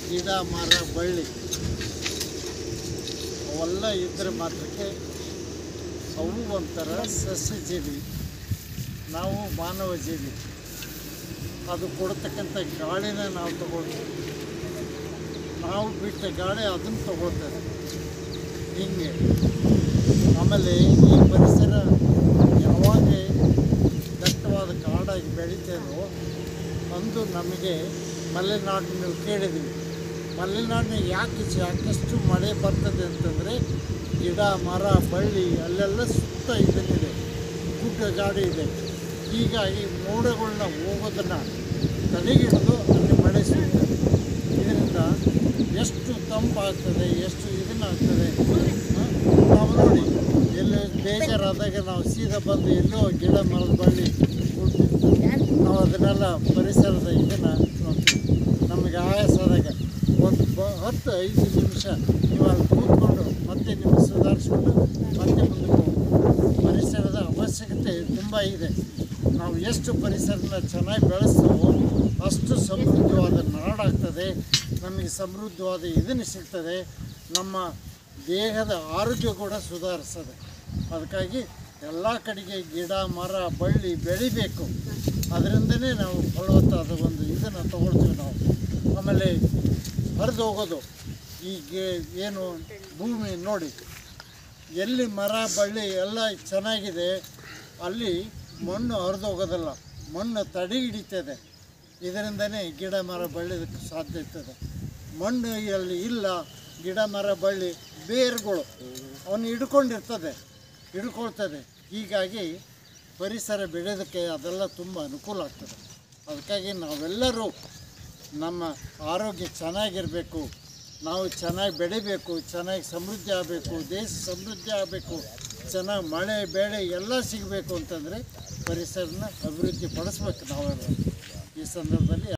ಗಿಡ ಮರ ಬಳ್ಳಿ ಅವೆಲ್ಲ ಇದ್ರೆ ಮಾತ್ರಕ್ಕೆ ಅವು ಒಂಥರ ಸಸ್ಯಜೀವಿ ನಾವು ಮಾನವ ಜೀವಿ ಅದು ಕೊಡ್ತಕ್ಕಂಥ ಗಾಳಿನ ನಾವು ತಗೊಳ್ತೀವಿ ನಾವು ಬಿಟ್ಟ ಗಾಳಿ ಅದನ್ನು ತಗೊಳ್ತದೆ ಹಿಂಗೆ ಆಮೇಲೆ ಈ ಪರಿಸರ ಯಾವಾಗ ದಟ್ಟವಾದ ಕಾಡಾಗಿ ಬೆಳೀತದೋ ಅಂದು ನಮಗೆ ಮಲೆನಾಡಿನಲ್ಲಿ ಕೇಳಿದ್ವಿ ಮಲೆನಾಡಿನಾಗ ಯಾಕೆ ಸಾಕಷ್ಟು ಮಳೆ ಬರ್ತದೆ ಅಂತಂದರೆ ಗಿಡ ಮರ ಬಳ್ಳಿ ಅಲ್ಲೆಲ್ಲ ಸುತ್ತ ಇದನ್ನಿದೆ ಗುಡ್ಡ ಗಾಡಿ ಇದೆ ಹೀಗಾಗಿ ಮೋಡಗಳನ್ನ ಹೋಗೋದನ್ನು ತಡೆಗಿಡಿದು ಅಲ್ಲಿ ಮಳೆ ಸುರಿತದೆ ಇದರಿಂದ ಎಷ್ಟು ತಂಪಾಗ್ತದೆ ಎಷ್ಟು ಇದನ್ನಾಗ್ತದೆ ಹ? ನಾವು ನೋಡಿ ಎಲ್ಲಿ ಬೇಜಾರಾದಾಗ ನಾವು ಸೀದಾ ಬಂದು ಎಲ್ಲೋ ಗಿಡ ಮರದ ಬಳ್ಳಿ ಕೂಡ್ತಿರ್ತೀವಿ ನಾವು ಅದನ್ನೆಲ್ಲ ಪರಿಸರದ ಇದನ್ನು ನೋಡ್ತೀವಿ ನಮಗೆ ಆಯಾಸದಾಗ ಒಂದು ಬ ಹತ್ತು ಐದು ನಿಮಿಷ ನೀವು ಅಲ್ಲಿ ಕೂತ್ಕೊಂಡು ಮತ್ತೆ ನೀವು ಸುಧಾರಿಸ್ಕೊಂಡು ಮತ್ತೆ ಮುಂದಕ್ಕೆ ಹೋಗ್ಬೋದು ಪರಿಸರದ ಅವಶ್ಯಕತೆ ತುಂಬ ಇದೆ ನಾವು ಎಷ್ಟು ಪರಿಸರನ ಚೆನ್ನಾಗಿ ಬೆಳೆಸ್ತೀವೋ ಅಷ್ಟು ಸಮೃದ್ಧವಾದ ನಾಡಾಗ್ತದೆ ನಮಗೆ ಸಮೃದ್ಧವಾದ ಇದನ್ನು ಸಿಗ್ತದೆ ನಮ್ಮ ದೇಹದ ಆರೋಗ್ಯ ಕೂಡ ಸುಧಾರಿಸ್ತದೆ ಅದಕ್ಕಾಗಿ ಎಲ್ಲ ಕಡೆಗೆ ಗಿಡ ಮರ ಬಳ್ಳಿ ಬೆಳಿಬೇಕು ಅದರಿಂದನೇ ನಾವು ಫಲವತ್ತಾದ ಒಂದು ಇದನ್ನು ತಗೊಳ್ತೀವಿ ನಾವು ಆಮೇಲೆ ಹರಿದು ಹೋಗೋದು ಈಗ ಏನು ಭೂಮಿ ನೋಡಿ ಎಲ್ಲಿ ಮರ ಬಳ್ಳಿ ಎಲ್ಲ ಚೆನ್ನಾಗಿದೆ ಅಲ್ಲಿ ಮಣ್ಣು ಹರಿದು ಹೋಗೋದಿಲ್ಲ ಮಣ್ಣು ತಡೆ ಹಿಡಿತದೆ ಇದರಿಂದನೇ ಗಿಡ ಮರ ಬೆಳೆಯೋದಕ್ಕೆ ಸಾಧ್ಯ ಇರ್ತದೆ ಮಣ್ಣು ಅಲ್ಲಿ ಇಲ್ಲ ಗಿಡ ಮರ ಬಳ್ಳಿ ಬೇರುಗಳು ಅವನು ಹಿಡ್ಕೊಂಡಿರ್ತದೆ ಹಿಡ್ಕೊಳ್ತದೆ ಹೀಗಾಗಿ ಪರಿಸರ ಬೆಳೆಯೋದಕ್ಕೆ ಅದೆಲ್ಲ ತುಂಬ ಅನುಕೂಲ ಆಗ್ತದೆ ಅದಕ್ಕಾಗಿ ನಾವೆಲ್ಲರೂ ನಮ್ಮ ಆರೋಗ್ಯ ಚೆನ್ನಾಗಿರಬೇಕು ನಾವು ಚೆನ್ನಾಗಿ ಬೆಳಿಬೇಕು ಚೆನ್ನಾಗಿ ಸಮೃದ್ಧಿ ಆಗಬೇಕು ದೇಶ ಸಮೃದ್ಧಿ ಆಗಬೇಕು ಚೆನ್ನಾಗಿ ಮಳೆ ಬೆಳೆ ಎಲ್ಲ ಸಿಗಬೇಕು ಅಂತಂದರೆ ಪರಿಸರನ ಅಭಿವೃದ್ಧಿ ಪಡಿಸ್ಬೇಕು ನಾವೆಲ್ಲ ಈ ಸಂದರ್ಭದಲ್ಲಿ